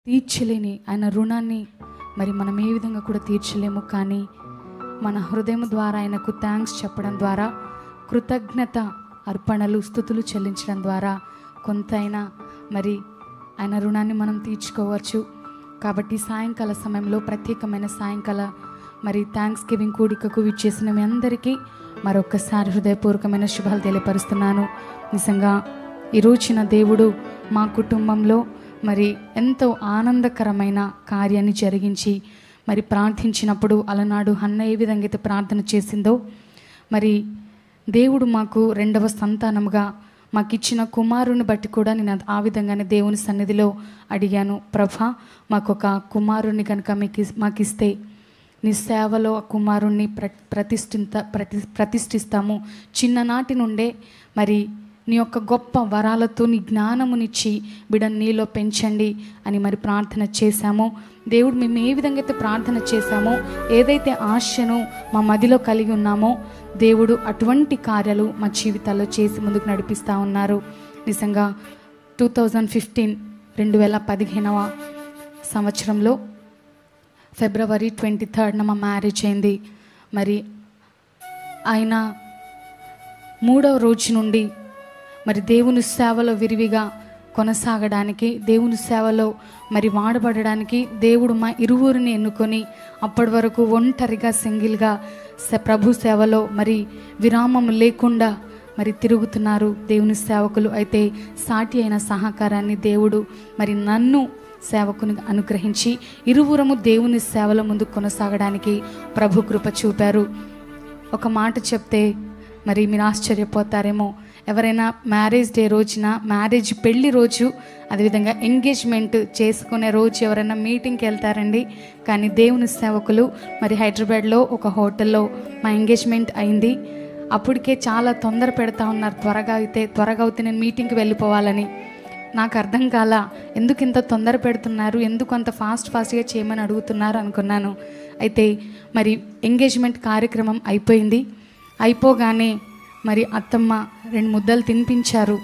తీర్చలేని ఆయన రుణాన్ని మరి మనం ఏ విధంగా కూడా తీర్చలేము కానీ మన హృదయం ద్వారా ఆయనకు థ్యాంక్స్ చెప్పడం ద్వారా కృతజ్ఞత అర్పణలు స్థుతులు చెల్లించడం ద్వారా కొంతైనా మరి ఆయన రుణాన్ని మనం తీర్చుకోవచ్చు కాబట్టి సాయంకాల సమయంలో ప్రత్యేకమైన సాయంకాల మరి థ్యాంక్స్ గివింగ్ కూడికకు విచ్చేసిన మీ అందరికీ మరొక్కసారి హృదయపూర్వకమైన శుభాలు తెలియపరుస్తున్నాను నిజంగా ఈ రోజున దేవుడు మా కుటుంబంలో మరి ఎంతో ఆనందకరమైన కార్యాన్ని జరిగించి మరి ప్రార్థించినప్పుడు అలనాడు హన్న ఏ విధంగా అయితే ప్రార్థన చేసిందో మరి దేవుడు మాకు రెండవ సంతానముగా మాకు ఇచ్చిన కుమారుని బట్టి కూడా నేను అది- ఆ విధంగానే దేవుని సన్నిధిలో అడిగాను ప్రభా మాకు ఒక కుమారుని కనుక మీకు ఇస్- మాకు ఇస్తే నీ సేవలో ఆ కుమారుణ్ణి ప్ర ప్రతిష్ఠిత ప్రతి ప్రతిష్ఠిస్తాము చిన్ననాటి నుండే మరి నీ యొక్క గొప్ప వరాలతో నీ జ్ఞానమునిచ్చి బిడని నీలో పెంచండి అని మరి ప్రార్థన చేశాము దేవుడు మేము ఏ విధంగా అయితే ప్రార్థన చేశామో ఏదైతే ఆశను మా మదిలో కలిగి ఉన్నామో దేవుడు అటువంటి కార్యాలు మా జీవితాల్లో చేసి ముందుకు నడిపిస్తూ ఉన్నారు నిజంగా టూ థౌజండ్ ఫిఫ్టీన్ రెండు వేల పదిహేనవ సంవత్సరంలో ఫిబ్రవరి ట్వంటీ థర్డ్న మా మ్యారేజ్ అయింది మరి ఆయన మూడవ రోజు నుండి మరి దేవుని సేవలో విరివిగా కొనసాగడానికి దేవుని సేవలో మరి వాడబడడానికి దేవుడు మా ఇరువురిని ఎన్నుకొని అప్పటి వరకు ఒంటరిగా సింగిల్గా స- ప్రభు సేవలో మరి విరామం లేకుండా మరి తిరుగుతున్నారు దేవుని సేవకులు అయితే సాటి అయిన సహకారాన్ని దేవుడు మరి నన్ను సేవకుని అనుగ్రహించి ఇరువురము దేవుని సేవల ముందు కొనసాగడానికి ప్రభు కృప చూపారు ఒక మాట చెప్తే మరి మీరు ఆశ్చర్యపోతారేమో ఎవరైనా మ్యారేజ్ డే రోజున మ్యారేజ్ పెళ్లి రోజు అదేవిధంగా ఎంగేజ్మెంట్ చేసుకునే రోజు ఎవరైనా మీటింగ్కి వెళ్తారండి కానీ దేవుని సేవకులు మరి హైదరాబాద్లో ఒక హోటల్లో మా ఎంగేజ్మెంట్ అయింది అప్పటికే చాలా తొందర పెడతా ఉన్నారు త్వరగా అయితే త్వరగా అయితే నేను మీటింగ్కి వెళ్ళిపోవాలని నాకు అర్థం కాల ఎందుకు ఇంత తొందర పెడుతున్నారు ఎందుకు అంత ఫాస్ట్ ఫాస్ట్గా చేయమని అడుగుతున్నారు అనుకున్నాను అయితే మరి ఎంగేజ్మెంట్ కార్యక్రమం అయిపోయింది అయిపోగానే మరి అత్తమ్మ రెండు ముద్దలు తినిపించారు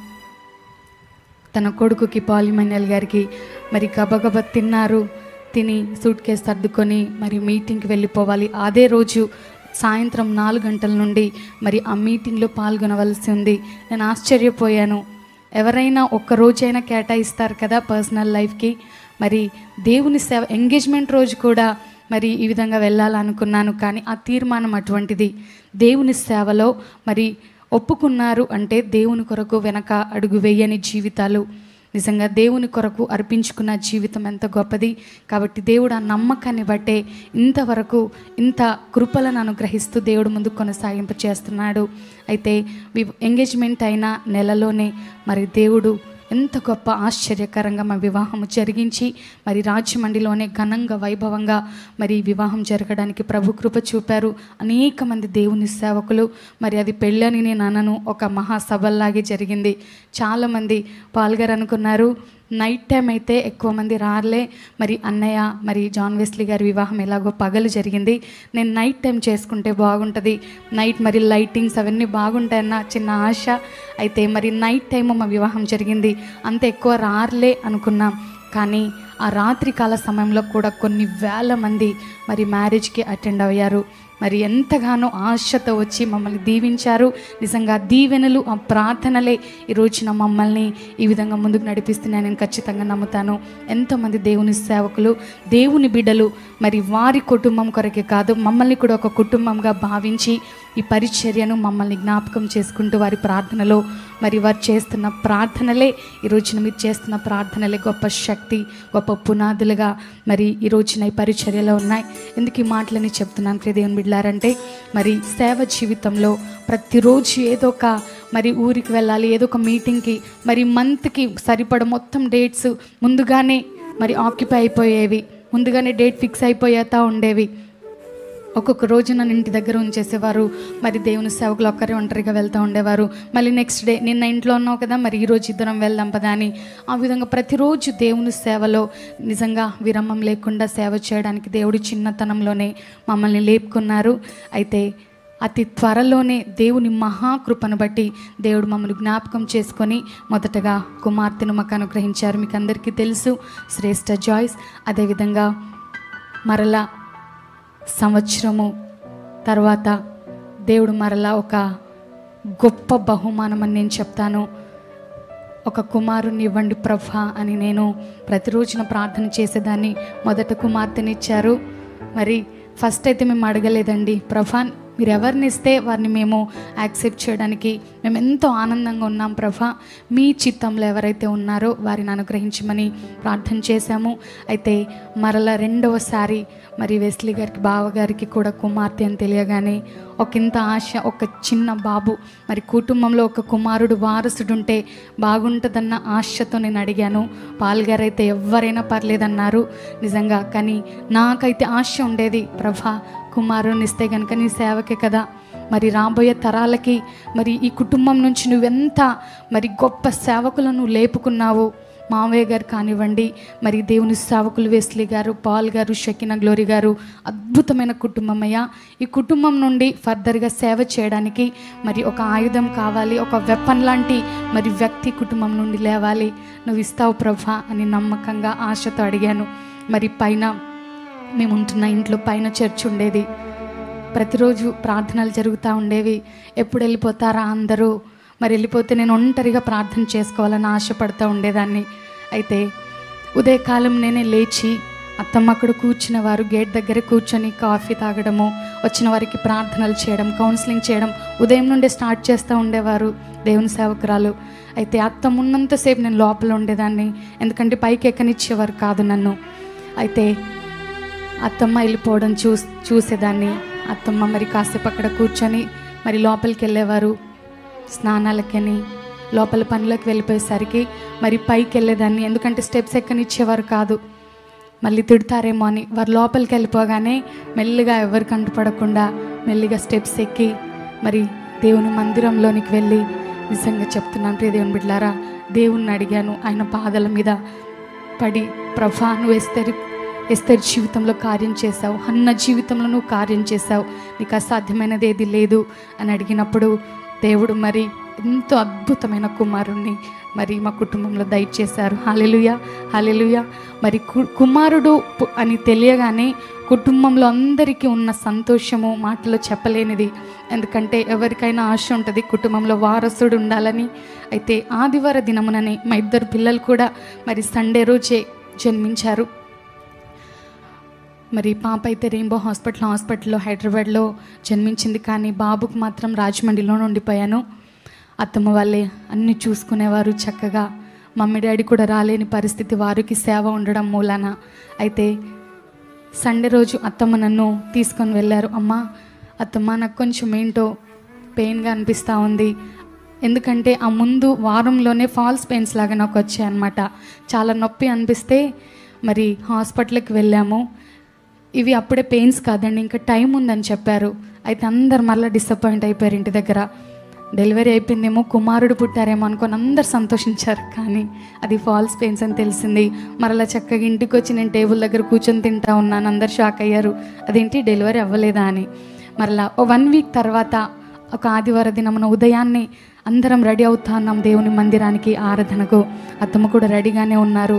తన కొడుకుకి పాలిమన్యల్ గారికి మరి గబగబ తిన్నారు తిని సూట్ కేసు సర్దుకొని మరి మీటింగ్కి వెళ్ళిపోవాలి అదే రోజు సాయంత్రం నాలుగు గంటల నుండి మరి ఆ మీటింగ్లో పాల్గొనవలసి ఉంది నేను ఆశ్చర్యపోయాను ఎవరైనా ఒక్క రోజైనా కేటాయిస్తారు కదా పర్సనల్ లైఫ్కి మరి దేవుని సేవ ఎంగేజ్మెంట్ రోజు కూడా మరి ఈ విధంగా వెళ్ళాలనుకున్నాను కానీ ఆ తీర్మానం అటువంటిది దేవుని సేవలో మరి ఒప్పుకున్నారు అంటే దేవుని కొరకు వెనక అడుగు వేయని జీవితాలు నిజంగా దేవుని కొరకు అర్పించుకున్న జీవితం ఎంత గొప్పది కాబట్టి దేవుడు ఆ నమ్మకాన్ని బట్టే ఇంతవరకు ఇంత కృపలను అనుగ్రహిస్తూ దేవుడు ముందు కొనసాగింపు చేస్తున్నాడు అయితే వి- ఎంగేజ్మెంట్ అయిన నెలలోనే మరి దేవుడు ఎంత గొప్ప ఆశ్చర్యకరంగా మా వివాహం జరిగించి మరి రాజమండ్రిలోనే ఘనంగా వైభవంగా మరి ఈ వివాహం జరగడానికి ప్రభు కృప చూపారు అనేక మంది దేవుని సేవకులు మరి అది పెళ్ళని నేను అనను ఒక మహాసభల్లాగే జరిగింది చాలామంది పాల్గారు అనుకున్నారు నైట్ టైం అయితే ఎక్కువ మంది రాలే మరి అన్నయ్య మరి జాన్ వెస్లీ గారి వివాహం ఎలాగో పగలు జరిగింది నేను నైట్ టైం చేసుకుంటే బాగుంటుంది నైట్ మరి లైటింగ్స్ అవన్నీ బాగుంటాయన్న చిన్న ఆశ అయితే మరి నైట్ టైం మా వివాహం జరిగింది అంత ఎక్కువ రారులే అనుకున్నాం కానీ ఆ రాత్రి కాల సమయంలో కూడా కొన్ని వేల మంది మరి మ్యారేజ్కి అటెండ్ అయ్యారు మరి ఎంతగానో ఆశతో వచ్చి మమ్మల్ని దీవించారు నిజంగా ఆ దీవెనలు ఆ ప్రార్థనలే ఈ రోజున మమ్మల్ని ఈ విధంగా ముందుకు నడిపిస్తున్నాయని నేను ఖచ్చితంగా నమ్ముతాను ఎంతోమంది దేవుని సేవకులు దేవుని బిడ్డలు మరి వారి కుటుంబం కొరకే కాదు మమ్మల్ని కూడా ఒక కుటుంబంగా భావించి ఈ పరిచర్యను మమ్మల్ని జ్ఞాపకం చేసుకుంటూ వారి ప్రార్థనలో మరి వారు చేస్తున్న ప్రార్థనలే ఈ రోజున మీరు చేస్తున్న ప్రార్థనలే గొప్ప శక్తి గొప్ప పునాదులుగా మరి ఈ రోజున ఈ పరిచర్యలో ఉన్నాయి ఎందుకు ఈ మాటలని చెప్తున్నాను ప్రియ దేవుని బిడ్డారంటే మరి సేవ జీవితంలో ప్రతిరోజు ఏదో ఒక మరి ఊరికి వెళ్ళాలి ఏదో ఒక మీటింగ్కి మరి మంత్కి సరిపడ మొత్తం డేట్స్ ముందుగానే మరి ఆక్యుపై అయిపోయేవి ముందుగానే డేట్ ఫిక్స్ అయిపోయేతా ఉండేవి ఒక్కొక్క రోజు నన్ను ఇంటి దగ్గర ఉంచేసేవారు మరి దేవుని సేవకులు ఒక్కరే ఒంటరిగా వెళ్తూ ఉండేవారు మళ్ళీ నెక్స్ట్ డే నిన్న ఇంట్లో ఉన్నావు కదా మరి ఈరోజు ఇద్దరం వెళ్దాం పదా అని ఆ విధంగా ప్రతిరోజు దేవుని సేవలో నిజంగా విరామం లేకుండా సేవ చేయడానికి దేవుడి చిన్నతనంలోనే మమ్మల్ని లేపుకున్నారు అయితే అతి త్వరలోనే దేవుని మహాకృపను బట్టి దేవుడు మమ్మల్ని జ్ఞాపకం చేసుకొని మొదటగా కుమార్తెను మాకు అనుగ్రహించారు మీకు అందరికీ తెలుసు శ్రేష్ఠ జాయ్స్ అదేవిధంగా మరలా సంవత్సరము తర్వాత దేవుడు మరలా ఒక గొప్ప బహుమానం అని నేను చెప్తాను ఒక కుమారుని ఇవ్వండి ప్రభా అని నేను ప్రతిరోజున ప్రార్థన చేసేదాన్ని మొదట కుమార్తెనిచ్చారు మరి ఫస్ట్ అయితే మేము అడగలేదండి ప్రభా మీరు ఎవరిని ఇస్తే వారిని మేము యాక్సెప్ట్ చేయడానికి మేము ఎంతో ఆనందంగా ఉన్నాం ప్రభా మీ చిత్తంలో ఎవరైతే ఉన్నారో వారిని అనుగ్రహించమని ప్రార్థన చేశాము అయితే మరల రెండవసారి మరి వెస్లీ గారికి బావగారికి కూడా కుమార్తె అని తెలియగానే ఒక ఇంత ఆశ ఒక చిన్న బాబు మరి కుటుంబంలో ఒక కుమారుడు వారసుడు ఉంటే బాగుంటుందన్న ఆశతో నేను అడిగాను పాల్గారు అయితే ఎవరైనా పర్లేదన్నారు నిజంగా కానీ నాకైతే ఆశ ఉండేది ప్రభా కుమారుని ఇస్తే కనుక నీ సేవకే కదా మరి రాబోయే తరాలకి మరి ఈ కుటుంబం నుంచి నువ్వెంత మరి గొప్ప సేవకులను నువ్వు లేపుకున్నావు మావయ్య గారు కానివ్వండి మరి దేవుని సేవకులు వెస్లీ గారు పాల్ గారు షకిన గ్లోరీ గారు అద్భుతమైన కుటుంబం అయ్యా ఈ కుటుంబం నుండి ఫర్దర్గా సేవ చేయడానికి మరి ఒక ఆయుధం కావాలి ఒక వెపన్ లాంటి మరి వ్యక్తి కుటుంబం నుండి లేవాలి నువ్వు ఇస్తావు ప్రభా అని నమ్మకంగా ఆశతో అడిగాను మరి పైన మేము ఉంటున్న ఇంట్లో పైన చర్చ్ ఉండేది ప్రతిరోజు ప్రార్థనలు జరుగుతూ ఉండేవి ఎప్పుడు వెళ్ళిపోతారా అందరూ మరి వెళ్ళిపోతే నేను ఒంటరిగా ప్రార్థన చేసుకోవాలని ఆశపడుతూ ఉండేదాన్ని అయితే ఉదయకాలం నేనే లేచి అత్తమ్మ అక్కడ కూర్చున్న వారు గేట్ దగ్గర కూర్చొని కాఫీ తాగడము వచ్చిన వారికి ప్రార్థనలు చేయడం కౌన్సిలింగ్ చేయడం ఉదయం నుండే స్టార్ట్ చేస్తూ ఉండేవారు దేవుని సేవకురాలు అయితే అత్తమ్మ ఉన్నంతసేపు నేను లోపల ఉండేదాన్ని ఎందుకంటే పైకి ఎక్కనిచ్చేవారు కాదు నన్ను అయితే అత్తమ్మ వెళ్ళిపోవడం చూ చూసేదాన్ని అత్తమ్మ మరి కాసేపు అక్కడ కూర్చొని మరి లోపలికి వెళ్ళేవారు స్నానాలకని లోపల పనులకు వెళ్ళిపోయేసరికి మరి పైకి వెళ్ళేదాన్ని ఎందుకంటే స్టెప్స్ ఎక్కనిచ్చేవారు కాదు మళ్ళీ తిడతారేమో అని వారు లోపలికి వెళ్ళిపోగానే మెల్లిగా ఎవరు కంటపడకుండా మెల్లిగా స్టెప్స్ ఎక్కి మరి దేవుని మందిరంలోనికి వెళ్ళి నిజంగా చెప్తున్నాను ప్రియ దేవుని బిడ్లారా దేవుణ్ణి అడిగాను ఆయన పాదల మీద పడి ప్రభా నువ్వు ఎస్తరి ఎస్తరి జీవితంలో కార్యం చేశావు అన్న జీవితంలో నువ్వు కార్యం చేశావు నీకు అసాధ్యమైనది ఏది లేదు అని అడిగినప్పుడు దేవుడు మరి ఎంతో అద్భుతమైన కుమారుణ్ణి మరి మా కుటుంబంలో దయచేశారు హాలెలుయ హాలెలుయ మరి కు- కుమారుడు పు- అని తెలియగానే కుటుంబంలో అందరికీ ఉన్న సంతోషము మాటలో చెప్పలేనిది ఎందుకంటే ఎవరికైనా ఆశ ఉంటుంది కుటుంబంలో వారసుడు ఉండాలని అయితే ఆదివార దినముననే మా ఇద్దరు పిల్లలు కూడా మరి సండే రోజే జన్మించారు మరి పాప అయితే రెయిన్బో హాస్పిటల్ హాస్పిటల్లో హైదరాబాద్లో జన్మించింది కానీ బాబుకు మాత్రం రాజమండ్రిలో ఉండిపోయాను అత్తమ్మ వాళ్ళే అన్నీ చూసుకునేవారు చక్కగా మమ్మీ డాడీ కూడా రాలేని పరిస్థితి వారికి సేవ ఉండడం మూలాన అయితే సండే రోజు అత్తమ్మ నన్ను తీసుకొని వెళ్ళారు అమ్మ అత్తమ్మ నాకు కొంచెం ఏంటో పెయిన్గా అనిపిస్తూ ఉంది ఎందుకంటే ఆ ముందు వారంలోనే ఫాల్స్ పెయిన్స్ లాగా నాకు వచ్చాయి అనమాట చాలా నొప్పి అనిపిస్తే మరి హాస్పిటల్కి వెళ్ళాము ఇవి అప్పుడే పెయిన్స్ కాదండి ఇంకా టైం ఉందని చెప్పారు అయితే అందరు మళ్ళీ డిసప్పాయింట్ అయిపోయారు ఇంటి దగ్గర డెలివరీ అయిపోయిందేమో కుమారుడు పుట్టారేమో అనుకొని అందరు సంతోషించారు కానీ అది ఫాల్స్ పెయిన్స్ అని తెలిసింది మరలా చక్కగా ఇంటికి వచ్చి నేను టేబుల్ దగ్గర కూర్చొని తింటా ఉన్నాను అందరు షాక్ అయ్యారు అదేంటి డెలివరీ అవ్వలేదా అని మరలా ఓ వన్ వీక్ తర్వాత ఒక ఆదివార దినమున ఉదయాన్నే అందరం రెడీ అవుతా ఉన్నాం దేవుని మందిరానికి ఆరాధనకు అత్తమ్మ కూడా రెడీగానే ఉన్నారు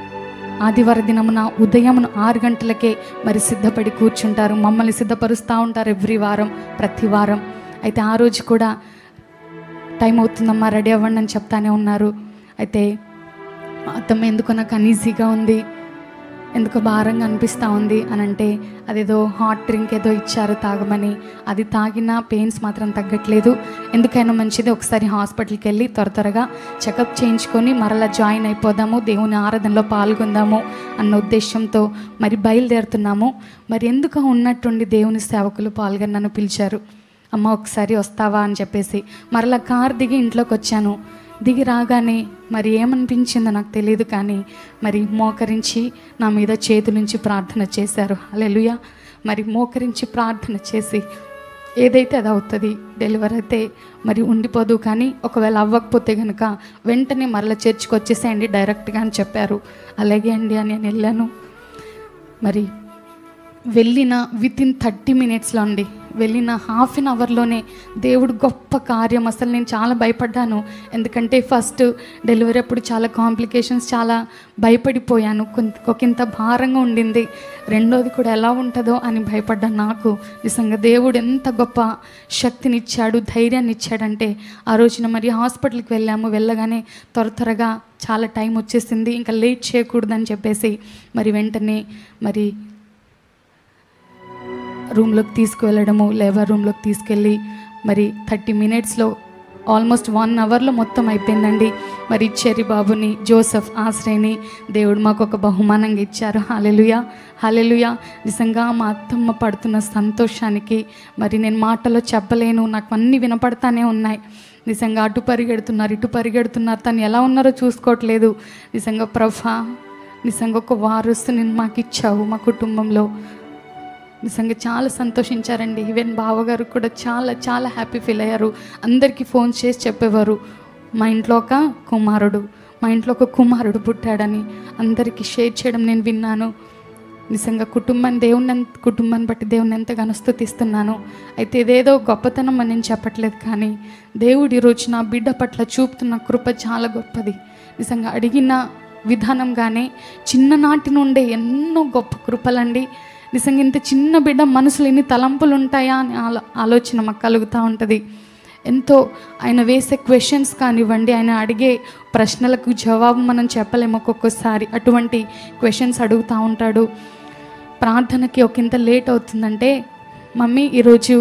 ఆదివార దినమున ఉదయమున ఆరు గంటలకే మరి సిద్ధపడి కూర్చుంటారు మమ్మల్ని సిద్ధపరుస్తూ ఉంటారు ఎవ్రీ వారం ప్రతి వారం అయితే ఆ రోజు కూడా టైం అవుతుందమ్మా రెడీ అవ్వండి అని చెప్తానే ఉన్నారు అయితే అత్తమ్మ ఎందుకో నాకు అనీజీగా ఉంది ఎందుకో భారంగా అనిపిస్తూ ఉంది అని అంటే అదేదో హాట్ డ్రింక్ ఏదో ఇచ్చారు తాగమని అది తాగినా పెయిన్స్ మాత్రం తగ్గట్లేదు ఎందుకైనా మంచిది ఒకసారి హాస్పిటల్కి వెళ్ళి త్వర త్వరగా చెకప్ చేయించుకొని మరలా జాయిన్ అయిపోదాము దేవుని ఆరాధనలో పాల్గొందాము అన్న ఉద్దేశంతో మరి బయలుదేరుతున్నాము మరి ఎందుకు ఉన్నట్టుండి దేవుని సేవకులు పాల్గొని నన్ను పిలిచారు అమ్మ ఒకసారి వస్తావా అని చెప్పేసి మరలా కార్ దిగి ఇంట్లోకి వచ్చాను దిగి రాగానే మరి ఏమనిపించిందో నాకు తెలియదు కానీ మరి మోకరించి నా మీద చేతులుంచి ప్రార్థన చేశారు అలెలుయ మరి మోకరించి ప్రార్థన చేసి ఏదైతే అది అవుతుంది డెలివరీ అయితే మరి ఉండిపోదు కానీ ఒకవేళ అవ్వకపోతే కనుక వెంటనే మరలా చర్చ్కి వచ్చేసేయండి డైరెక్ట్గా అని చెప్పారు అలాగే అండి అని నేను వెళ్ళాను మరి వెళ్ళిన విత్ ఇన్ థర్టీ మినిట్స్లో అండి వెళ్ళిన హాఫ్ అన్ అవర్లోనే దేవుడు గొప్ప కార్యం అసలు నేను చాలా భయపడ్డాను ఎందుకంటే ఫస్ట్ డెలివరీ అప్పుడు చాలా కాంప్లికేషన్స్ చాలా భయపడిపోయాను కొంత ఒకంత భారంగా ఉండింది రెండోది కూడా ఎలా ఉంటుందో అని భయపడ్డాను నాకు నిజంగా దేవుడు ఎంత గొప్ప శక్తిని ఇచ్చాడు ధైర్యాన్ని ఇచ్చాడంటే ఆ రోజున మరి హాస్పిటల్కి వెళ్ళాము వెళ్ళగానే త్వర త్వరగా చాలా టైం వచ్చేసింది ఇంకా లేట్ చేయకూడదని చెప్పేసి మరి వెంటనే మరి రూమ్లోకి తీసుకువెళ్ళడము లేబర్ రూమ్లోకి తీసుకెళ్ళి మరి థర్టీ మినిట్స్లో ఆల్మోస్ట్ వన్ అవర్లో మొత్తం అయిపోయిందండి మరి చెరి బాబుని జోసఫ్ ఆశ్రయని దేవుడు మాకు ఒక బహుమానంగా ఇచ్చారు హాలెలుయా హాలెలుయా నిజంగా మా అత్తమ్మ పడుతున్న సంతోషానికి మరి నేను మాటలో చెప్పలేను నాకు అన్నీ వినపడతానే ఉన్నాయి నిజంగా అటు పరిగెడుతున్నారు ఇటు పరిగెడుతున్నారు తను ఎలా ఉన్నారో చూసుకోవట్లేదు నిజంగా ప్రభా నిజంగా ఒక వారసుని మాకు ఇచ్చావు మా కుటుంబంలో నిజంగా చాలా సంతోషించారండి ఈవెన్ బావగారు కూడా చాలా చాలా హ్యాపీ ఫీల్ అయ్యారు అందరికీ ఫోన్ చేసి చెప్పేవారు మా ఇంట్లో ఒక కుమారుడు మా ఇంట్లో ఒక కుమారుడు పుట్టాడని అందరికీ షేర్ చేయడం నేను విన్నాను నిజంగా కుటుంబాన్ని దేవుని ఎంత- కుటుంబాన్ని బట్టి దేవుని ఎంతగానో స్తుతిస్తున్నాను అయితే ఇదేదో గొప్పతనం అని నేను చెప్పట్లేదు కానీ దేవుడు ఈరోజు నా బిడ్డ పట్ల చూపుతున్న కృప చాలా గొప్పది నిజంగా అడిగిన విధానంగానే చిన్ననాటి నుండే ఎన్నో గొప్ప కృపలండి నిజంగా ఇంత చిన్న బిడ్డ మనసులో ఎన్ని తలంపులు ఉంటాయా అని ఆలో ఆలోచన మాకు కలుగుతూ ఉంటుంది ఎంతో ఆయన వేసే క్వశ్చన్స్ కానివ్వండి ఆయన అడిగే ప్రశ్నలకు జవాబు మనం చెప్పలేము ఒక్కొక్కసారి అటువంటి క్వశ్చన్స్ అడుగుతూ ఉంటాడు ప్రార్థనకి ఒకంత లేట్ అవుతుందంటే మమ్మీ ఈరోజు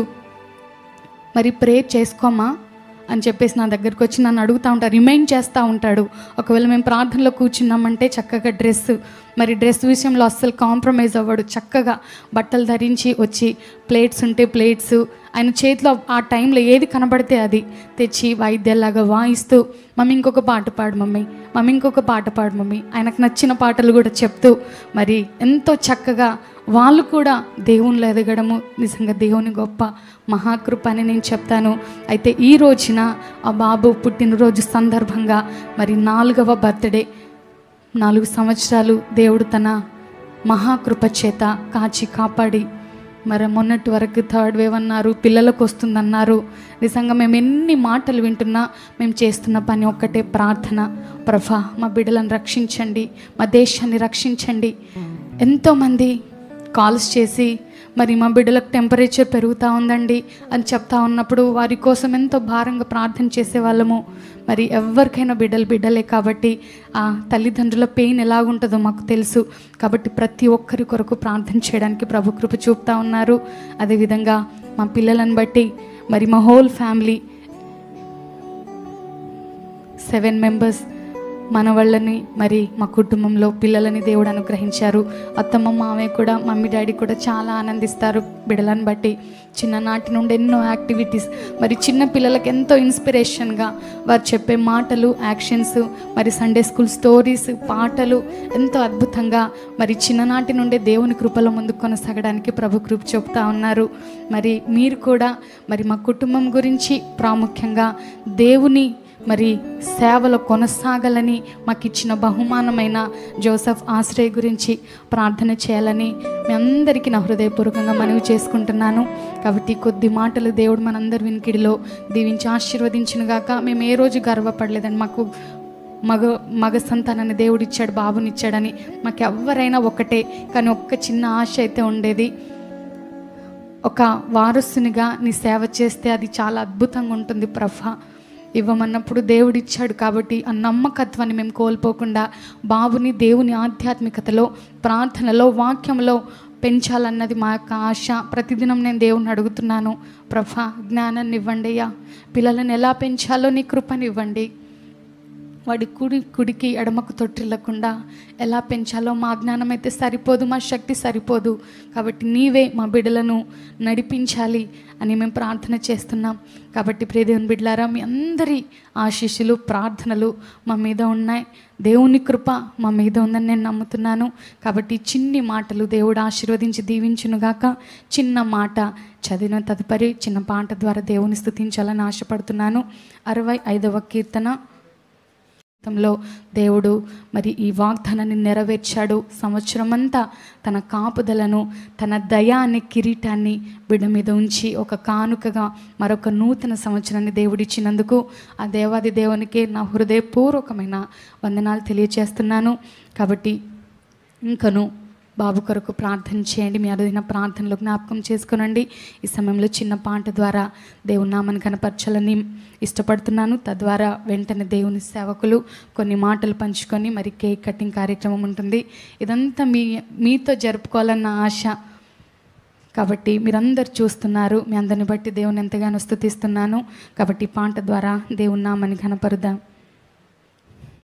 మరి ప్రేయర్ చేసుకోమా అని చెప్పేసి నా దగ్గరికి వచ్చి నన్ను అడుగుతూ ఉంటాడు రిమైండ్ చేస్తూ ఉంటాడు ఒకవేళ మేము ప్రార్థనలో కూర్చున్నామంటే చక్కగా డ్రెస్ మరి డ్రెస్ విషయంలో అస్సలు కాంప్రమైజ్ అవ్వడు చక్కగా బట్టలు ధరించి వచ్చి ప్లేట్స్ ఉంటే ప్లేట్స్ ఆయన చేతిలో ఆ టైంలో ఏది కనబడితే అది తెచ్చి వాయిద్యాలాగా వాయిస్తూ మమ్మీ ఇంకొక పాట పాడు మమ్మీ మమ్మీ ఇంకొక పాట పాడు మమ్మీ ఆయనకు నచ్చిన పాటలు కూడా చెప్తూ మరి ఎంతో చక్కగా వాళ్ళు కూడా దేవునిలో ఎదగడము నిజంగా దేవుని గొప్ప మహాకృప అని నేను చెప్తాను అయితే ఈ రోజున ఆ బాబు పుట్టినరోజు సందర్భంగా మరి నాలుగవ బర్త్డే నాలుగు సంవత్సరాలు దేవుడు తన మహాకృప చేత కాచి కాపాడి మరి మొన్నటి వరకు థర్డ్ వేవ్ అన్నారు పిల్లలకు వస్తుందన్నారు నిజంగా మేము ఎన్ని మాటలు వింటున్నా మేము చేస్తున్న పని ఒక్కటే ప్రార్థన ప్రభా మా బిడ్డలను రక్షించండి మా దేశాన్ని రక్షించండి ఎంతోమంది కాల్స్ చేసి మరి మా బిడ్డలకు టెంపరేచర్ పెరుగుతూ ఉందండి అని చెప్తా ఉన్నప్పుడు వారి కోసం ఎంతో భారంగా ప్రార్థన చేసేవాళ్ళము మరి ఎవరికైనా బిడ్డలు బిడ్డలే కాబట్టి ఆ తల్లిదండ్రుల పెయిన్ ఎలాగుంటుందో మాకు తెలుసు కాబట్టి ప్రతి ఒక్కరి కొరకు ప్రార్థన చేయడానికి ప్రభు కృప చూపుతా ఉన్నారు అదేవిధంగా మా పిల్లలను బట్టి మరి మా హోల్ ఫ్యామిలీ సెవెన్ మెంబర్స్ మన వాళ్ళని మరి మా కుటుంబంలో పిల్లలని దేవుడు అనుగ్రహించారు అత్తమ్మ మామయ్య కూడా మమ్మీ డాడీ కూడా చాలా ఆనందిస్తారు బిడ్డలను బట్టి చిన్ననాటి నుండి ఎన్నో యాక్టివిటీస్ మరి చిన్న పిల్లలకు ఎంతో ఇన్స్పిరేషన్గా వారు చెప్పే మాటలు యాక్షన్స్ మరి సండే స్కూల్ స్టోరీస్ పాటలు ఎంతో అద్భుతంగా మరి చిన్ననాటి నుండే దేవుని కృపలో ముందుకు కొనసాగడానికి ప్రభు కృప చెప్తా ఉన్నారు మరి మీరు కూడా మరి మా కుటుంబం గురించి ప్రాముఖ్యంగా దేవుని మరి సేవలో కొనసాగాలని మాకు ఇచ్చిన బహుమానమైన జోసఫ్ ఆశ్రయ్ గురించి ప్రార్థన చేయాలని మీ అందరికీ నా హృదయపూర్వకంగా మనవి చేసుకుంటున్నాను కాబట్టి కొద్ది మాటలు దేవుడు మనందరి వినికిడిలో దీవించి ఆశీర్వదించిన గాక మేము ఏ రోజు గర్వపడలేదండి మాకు మగ మగ సంతానాన్ని దేవుడు ఇచ్చాడు బాబునిచ్చాడని మాకు ఎవరైనా ఒకటే కానీ ఒక్క చిన్న ఆశ అయితే ఉండేది ఒక వారసునిగా నీ సేవ చేస్తే అది చాలా అద్భుతంగా ఉంటుంది ప్రభా ఇవ్వమన్నప్పుడు దేవుడు ఇచ్చాడు కాబట్టి ఆ నమ్మకత్వాన్ని మేము కోల్పోకుండా బాబుని దేవుని ఆధ్యాత్మికతలో ప్రార్థనలో వాక్యంలో పెంచాలన్నది మా యొక్క ఆశ ప్రతిదినం నేను దేవుణ్ణి అడుగుతున్నాను ప్రభా జ్ఞానాన్ని ఇవ్వండి అయ్యా పిల్లలను ఎలా పెంచాలో నీ కృపనివ్వండి వాడి కుడి కుడికి ఎడమకు తొట్టిల్లకుండా ఎలా పెంచాలో మా జ్ఞానం అయితే సరిపోదు మా శక్తి సరిపోదు కాబట్టి నీవే మా బిడ్డలను నడిపించాలి అని మేము ప్రార్థన చేస్తున్నాం కాబట్టి ప్రియదేవుని బిడ్డలారా మీ అందరి ఆశీస్సులు ప్రార్థనలు మా మీద ఉన్నాయి దేవుని కృప మా మీద ఉందని నేను నమ్ముతున్నాను కాబట్టి ఈ చిన్ని మాటలు దేవుడు ఆశీర్వదించి దీవించునుగాక చిన్న మాట చదివిన తదుపరి చిన్న పాట ద్వారా దేవుని స్తుతించాలని ఆశపడుతున్నాను అరవై ఐదవ కీర్తన జీవితంలో దేవుడు మరి ఈ వాగ్దానాన్ని నెరవేర్చాడు సంవత్సరం అంతా తన కాపుదలను తన దయా అనే కిరీటాన్ని బిడ్డ మీద ఉంచి ఒక కానుకగా మరొక నూతన సంవత్సరాన్ని దేవుడిచ్చినందుకు ఆ దేవాది దేవునికే నా హృదయపూర్వకమైన వందనాలు తెలియజేస్తున్నాను కాబట్టి ఇంకను బాబు కొరకు ప్రార్థన చేయండి మీ అరుదైన ప్రార్థనలు జ్ఞాపకం చేసుకునండి ఈ సమయంలో చిన్న పాట ద్వారా దేవుని నామని కనపరచాలని ఇష్టపడుతున్నాను తద్వారా వెంటనే దేవుని సేవకులు కొన్ని మాటలు పంచుకొని మరి కేక్ కటింగ్ కార్యక్రమం ఉంటుంది ఇదంతా మీ మీతో జరుపుకోవాలన్న ఆశ కాబట్టి మీరందరు చూస్తున్నారు మీ అందరిని బట్టి దేవుని ఎంతగానో స్తుతిస్తున్నాను కాబట్టి ఈ పాట ద్వారా దేవుని నామని కనపరుదాం